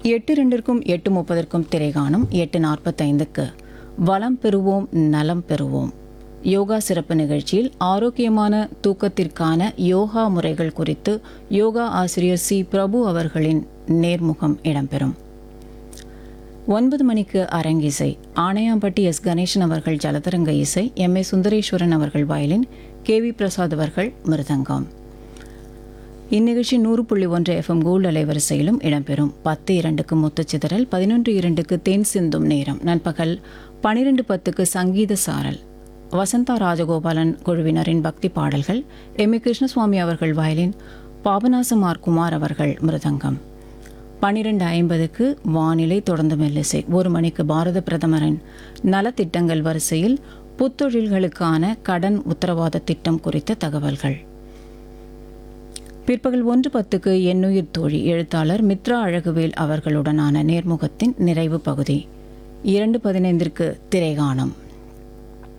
எட்டு ரெண்டிற்கும் எட்டு முப்பதற்கும் திரைகாணும் எட்டு நாற்பத்தைந்துக்கு வளம் பெறுவோம் நலம் பெறுவோம் யோகா சிறப்பு நிகழ்ச்சியில் ஆரோக்கியமான தூக்கத்திற்கான யோகா முறைகள் குறித்து யோகா ஆசிரியர் சி பிரபு அவர்களின் நேர்முகம் இடம்பெறும் ஒன்பது மணிக்கு அரங்கிசை ஆணையாம்பட்டி எஸ் கணேசன் அவர்கள் ஜலதரங்க இசை எம் ஏ சுந்தரேஸ்வரன் அவர்கள் வயலின் கே வி பிரசாத் அவர்கள் மிருதங்கம் இந்நிகழ்ச்சி நூறு புள்ளி ஒன்று எஃப்எம் கோல்டு அலைவரிசையிலும் இடம்பெறும் பத்து இரண்டுக்கு முத்துச்சிதறல் பதினொன்று இரண்டுக்கு தேன் சிந்தும் நேரம் நண்பகல் பனிரெண்டு பத்துக்கு சங்கீத சாரல் வசந்தா ராஜகோபாலன் குழுவினரின் பக்தி பாடல்கள் எம் ஏ கிருஷ்ணசுவாமி அவர்கள் வயலின் பாபநாசமார் குமார் அவர்கள் மிருதங்கம் பனிரெண்டு ஐம்பதுக்கு வானிலை தொடர்ந்து மெல்லிசை ஒரு மணிக்கு பாரத பிரதமரின் நலத்திட்டங்கள் வரிசையில் புத்தொழில்களுக்கான கடன் உத்தரவாத திட்டம் குறித்த தகவல்கள் பிற்பகல் ஒன்று பத்துக்கு எண்ணுயிர் தோழி எழுத்தாளர் மித்ரா அழகுவேல் அவர்களுடனான நேர்முகத்தின் நிறைவு பகுதி இரண்டு பதினைந்திற்கு திரைகாணம்